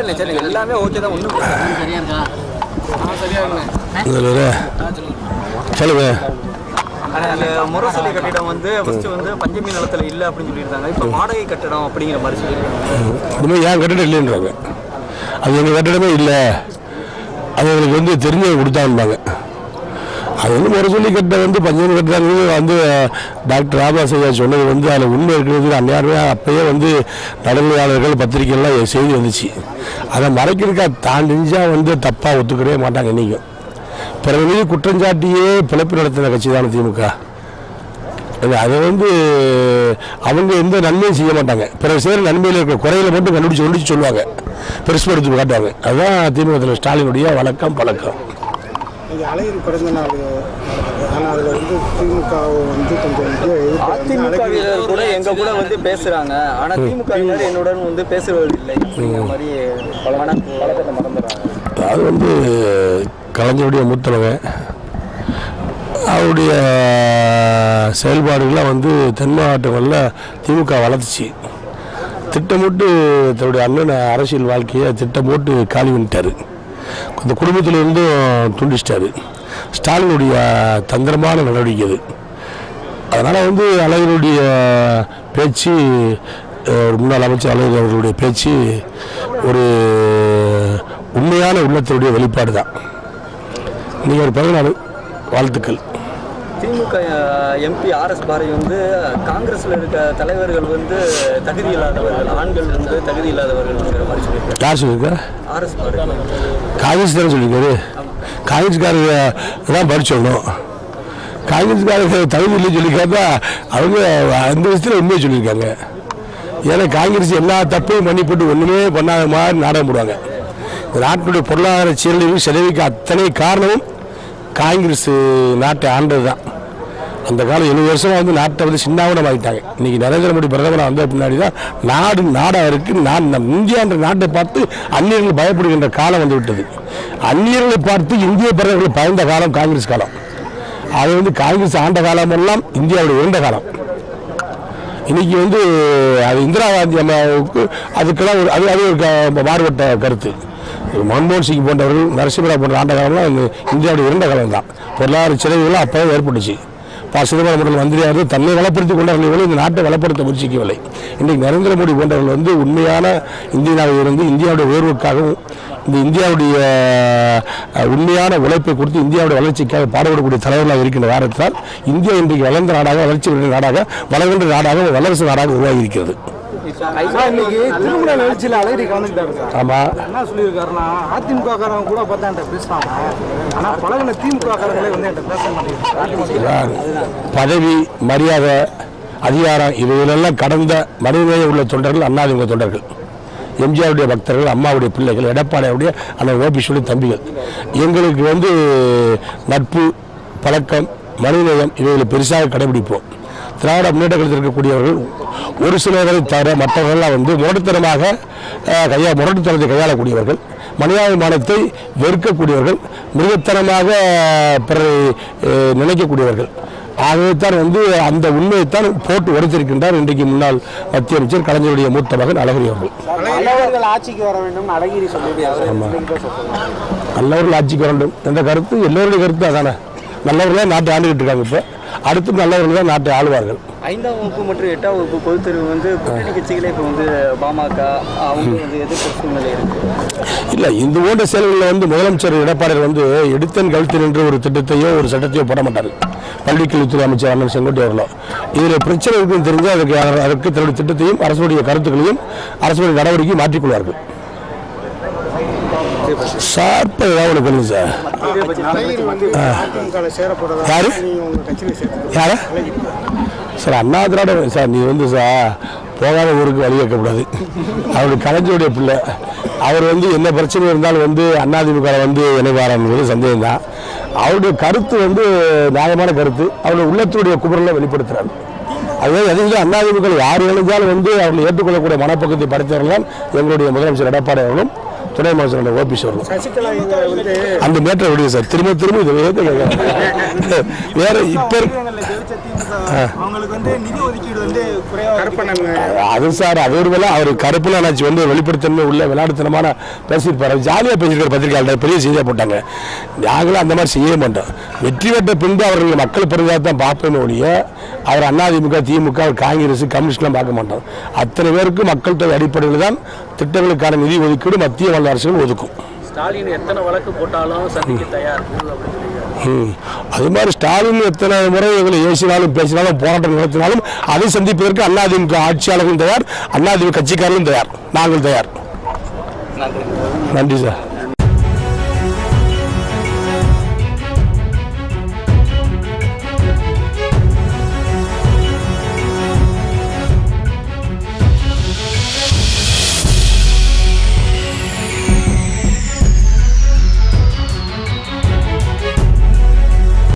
சரிண்ணே சரிண்ணே எல்லாமே ஓகே தான் ஒன்றும் சரியா இருக்கா சரியா இருக்குண்ணே சொல்லுங்க ஆனால் அந்த முரசொலி கட்டிடம் வந்து ஃபர்ஸ்ட் வந்து பஞ்சமி நிலத்துல இல்லை அப்படின்னு சொல்லியிருந்தாங்க இப்போ வாடகை கட்டடம் அப்படிங்கிற மாதிரி சொல்லியிருக்காங்க இனிமேல் ஏன் கட்டிடம் இல்லைன்றாங்க அது எங்கள் கட்டிடமே இல்லை அது எங்களுக்கு வந்து தெரிஞ்சவங்க கொடுத்தாங்கம்பாங்க அது வந்து முறை சொல்லி கட்ட வந்து பஞ்சமி கட்டுறாங்க வந்து டாக்டர் ராமதாஸ் ஐயா சொன்னது வந்து அதில் உண்மை இருக்கிறது அந்நேரமே அப்பயே வந்து நடுநிலையாளர்கள் பத்திரிகைலாம் செய்தி வந்துச்சு அதை மறைக்கிறதுக்கா தாண்டிஞ்சா வந்து தப்பாக ஒத்துக்கவே மாட்டாங்க இன்றைக்கும் பிறகு மீது குற்றஞ்சாட்டியே பிழைப்பு நடத்தின கட்சி தானே திமுக இல்ல, அதை வந்து அவங்க எந்த நன்மையும் செய்ய மாட்டாங்க பிறகு சேர நன்மையில் இருக்கிற குறைகளை மட்டும் கண்டுபிடிச்சு கண்டுபிடிச்சு சொல்லுவாங்க பெருசுபடுத்தி காட்டுவாங்க அதுதான் திமுக தலைவர் ஸ்டாலினுடைய வழக்கம் பழக்கம் இது அழகிரி பிறந்த நாள் ஆனால் அதில் வந்து திமுக வந்து கொஞ்சம் இது எதிர்ப்பு வந்து அழகிரி அதிமுகவினர் கூட எங்க கூட வந்து பேசுறாங்க ஆனா திமுகவினர் என்னுடன் வந்து பேசுவதில்லை அப்படிங்கிற மாதிரி பல பழக்கத்தை மறந்துடுறாங்க அது வந்து கலைஞருடைய மூத்தவங்க அவருடைய செயல்பாடுகள்லாம் வந்து தென் மாவட்டங்களில் திமுக வளர்த்துச்சு திட்டமிட்டு தன்னுடைய அண்ணன் அரசியல் வாழ்க்கையை திட்டமிட்டு காலி பண்ணிட்டாரு அந்த குடும்பத்திலிருந்தும் துண்டிச்சிட்டாரு ஸ்டாலினுடைய தந்திரமான நடவடிக்கை அது அதனால் வந்து அழகருடைய பேச்சு அஹ், ஒரு முன்னாள் அமைச்சர் அழகர் அவர்களுடைய பேச்சு ஒரு உண்மையான உள்ளத்தினுடைய வெளிப்பாடு தான் நீங்கள் ஒரு பிறந்தநாள் வாழ்த்துக்கள் DMK MP R S Bharathi வந்து காங்கிரஸ்ல இருக்க தலைவர்கள் வந்து தகுதி இல்லாதவர்கள் ஆண்கள் வந்து தகுதி இல்லாதவர்கள்ங்கிற மாதிரி சொல்லியிருக்காரு யார் சொல்லியிருக்கா ஆர் எஸ் பாரதி காங்கிரஸ் தானே சொல்லியிருக்காரு காங்கிரஸ்காரங்க தான் பதில் சொல்லணும் காங்கிரஸ்காரங்க தகுதி இல்லைன்னு சொல்லியிருக்காருன்னா அவங்க அந்த விஷயத்தில் உண்மையை சொல்லியிருக்காங்க ஏன்னா காங்கிரஸ் எல்லா தப்பையும் பண்ணி போட்டு ஒன்றுமே பண்ணாத மாதிரி நாடகம் போடுவாங்க இந்த நாட்டினுடைய பொருளாதார சீரழிவு செலவுக்கு அத்தனை காரணமும் காங்கிரஸ் நாட்டை ஆண்டது தான் அந்த காலம் எழுபது வருஷமா வந்து நாட்டை வந்து சின்னாவனம் ஆகிட்டாங்க இன்னைக்கு நரேந்திர மோடி பிரதமராக வந்த பின்னாடி தான் நாடு நாடாக இருக்கு நான் நம் இந்தியான்ற நாட்டை பார்த்து அந்நியர்கள் பயப்படுகின்ற காலம் வந்து விட்டது அந்நியர்களை பார்த்து இந்திய பிரதமர்கள் பயந்த காலம் காங்கிரஸ் காலம் அது வந்து காங்கிரஸ் ஆண்ட காலமெல்லாம் இந்தியாவுடைய உயர்ந்த காலம் இன்னைக்கு வந்து அது இந்திரா காந்தி அம்மாவுக்கு அதுக்கெல்லாம் ஒரு அது அது ஒரு க- மாறுபட்ட கருத்து மன்மோகன் சிங் போன்றவர்கள் நரசிம்மராவ் போன்ற ஆண்ட காலம்லாம் இந்த இந்தியாவுடைய இரண்ட காலம் தான் பொருளாதார சிதைவுகள் அப்போவே ஏற்பட்டுச்சு பா சிதம்பரம் முதல் மந்திரியாக இருந்து தன்னை வளப்படுத்தி கொண்டார்கள் இந்த நாட்டை வளப்படுத்த முயற்சிக்கவில்லை இன்றைக்கு நரேந்திர மோடி போன்றவர்கள் வந்து உண்மையான இந்தியாவில் இருந்து இந்தியாவுடைய உயர்வுக்காகவும் இந்த இந்தியாவுடைய அஹ், உண்மையான உழைப்பை கொடுத்து இந்தியாவுடைய வளர்ச்சிக்காக பாடுபடக்கூடிய தலைவர்களாக இருக்கின்ற காரணத்தால் இந்தியா இன்றைக்கு வளர்ந்த நாடாக வளர்ச்சி பெற்ற நாடாக வளர்கின்ற நாடாக வல்லரசு நாடாக உருவாகி இருக்கிறது சார், இன்னைக்கு திருமண நிகழ்ச்சியில் அழகிரி கலந்துக்கிட்டாரு சார் ஆமாம் என்ன சொல்லியிருக்காருன்னா அதிமுக காரங்க கூட பார்த்தா என்கிட்ட பேசுறாங்க ஆனால் பழகின திமுக காரங்களே வந்து என்கிட்ட பேச மாட்டேங்குது பதவி மரியாதை அதிகாரம் இவைகளெல்லாம் கடந்த மனிதநேய உள்ள தொண்டர்கள் அண்ணாதிமுக தொண்டர்கள் எம்ஜிஆருடைய பக்தர்கள் அம்மாவுடைய பிள்ளைகள் எடப்பாடியுடைய அண்ணன் ஓபிஸுடைய தம்பிகள் எங்களுக்கு வந்து நட்பு பழக்கம் மனிதநேயம் இவைகளை பெருசாக கடைபிடிப்போம் திராவிட முன்னேற்ற கழகத்தில் இருக்கக்கூடியவர்கள் ஒரு சிலரை தவிர மற்றவர்கள்லாம் வந்து முரட்டுத்தனமாக அஹ், கையா முரட்டுத்தனத்தை கையாளக்கூடியவர்கள் மனிதாபிமானத்தை வெறுக்கக்கூடியவர்கள் மிருகத்தனமாக பிறரை அஹ், நினைக்கக்கூடியவர்கள் ஆகவேத்தான் வந்து அந்த உண்மையைத்தான் போட்டு உடைத்திருக்கின்றார் இன்றைக்கு முன்னாள் மத்திய அமைச்சர் கலைஞருடைய மூத்த மகன் அழகிரி அவர்கள் நல்லவர்கள் ஆட்சிக்கு வர வேண்டும் அழகிரி சொல்லிட்டு நல்லவர்கள் ஆட்சிக்கு வேண்டும் என்ற கருத்து எல்லோருடைய கருத்து அதானே நல்லவர்களே நாட்டை ஆண்டுகிட்டு இருக்காங்க இப்போ அடுத்து நல்லவர்கள் தான் நாட்டை ஆளுவார்கள் ஐந்தாம் வகுப்பு மற்றும் எட்டாம் வகுப்பு பொதுத்தேர்வு வந்து கூட்டணி கட்சிகளே இப்போ வந்து பாமக அவங்க வந்து எதிர்ப்பு சூழ்நிலை இருக்கு இல்லை இந்த போன்ற செயல்களில் வந்து முதலமைச்சர் எடப்பாடியார் வந்து எடுத்தன் கழுத்தில் என்று ஒரு திட்டத்தையோ ஒரு சட்டத்தையோ போட மாட்டார் பள்ளிக்கல்வித்துறை அமைச்சர் அண்ணன் செங்கோட்டை அவர்களோ இதில் பிரச்சனை இருக்குன்னு தெரிஞ்சால் அதுக்கு அதற்கு தன்னுடைய திட்டத்தையும் அரசுடைய கருத்துக்களையும் அரசுடைய நடவடிக்கையும் மாற்றிக்கொள்வார்கள் சார்பாக ஏதாவது ஒன்று சொல்லுங்க சார் அழகிரி வந்து அதிமுக சேரப்படுறதா யாரு? நீங்க உங்க கட்சியில சேர்த்து யாரா சார் அண்ணா திராவிட சார் நீ வந்து சார் போகாத ஊருக்கு வழி வைக்கக்கூடாது அவருடைய கலைஞருடைய பிள்ளை அவர் வந்து என்ன பிரச்சனை இருந்தாலும் வந்து அதிமுக வந்து இணைவாரன்றது சந்தேகம் தான் அவருடைய கருத்து வந்து நியாயமான கருத்து அவருடைய உள்ளத்துடைய குமரலை வெளிப்படுத்துறாரு அதுவே எதையும் அதிமுக யார் இணைஞ்சாலும் வந்து அவர்களை ஏற்றுக்கொள்ளக்கூடிய மனப்பக்கத்தை படைத்தவர்கள் தான் எங்களுடைய முதலமைச்சர் எடப்பாடி அவர்களும் துணை முதலமைச்சர் ஓபிஎஸ் அவர்கள் சசிகலா இங்க வந்து அந்த மேட்டரை விடுங்க சார் திரும்ப திரும்ப இதை ஏத்துக்கங்க. வேற இப்ப இருக்க- மாநிலங்களில் ஜெயிச்ச திமுக அவங்களுக்கு வந்து நிதி ஒதுக்கீடு வந்து குறைவா கருப்பண்ணன் அது சார் அது ஒரு வேலை அவர் கருப்புல ஆச்சு வந்து வெளிப்படுத்தன்மை உள்ள விளையாட்டுத்தனமான பேசியிருப்பாரு ஜாலியாக பேசியிருக்காரு பத்திரிகையாளர் பெரிய செய்தியாக போட்டாங்க நாங்களும் அந்த மாதிரி செய்ய மாட்டோம் வெற்றி பெற்ற பின்பு அவர்கள் மக்கள் பெருதாக தான் பார்ப்போமே ஒழிய அவர் அதிமுக திமுக அவர் காங்கிரஸ் கம்யூனிஸ்ட்லாம் பார்க்க மாட்டோம் அத்தனை பேருக்கு மக்கள் தொகை அடிப்படையில் தான் திட்டங்களுக்கான நிதி ஒதுக்கீடு மத்திய மாநில அரசுகள் ஒதுக்கும் ஸ்டாலின் எத்தனை வழக்கு போட்டாலும் சந்திக்க தயார் அப்படின்னு சொல்லியிருக்காரு ம். அது மாதிரி ஸ்டாலின் எத்தனை முறை இவங்களை ஏசினாலும் பேசினாலும் போராட்டம் நடத்தினாலும் அதை சந்திப்பதற்கு அதிமுக ஆட்சியாளர்களும் தயார் அதிமுக கட்சிக்காரர்களும் தயார் நாங்கள் தயார் நன்றி நன்றி சார்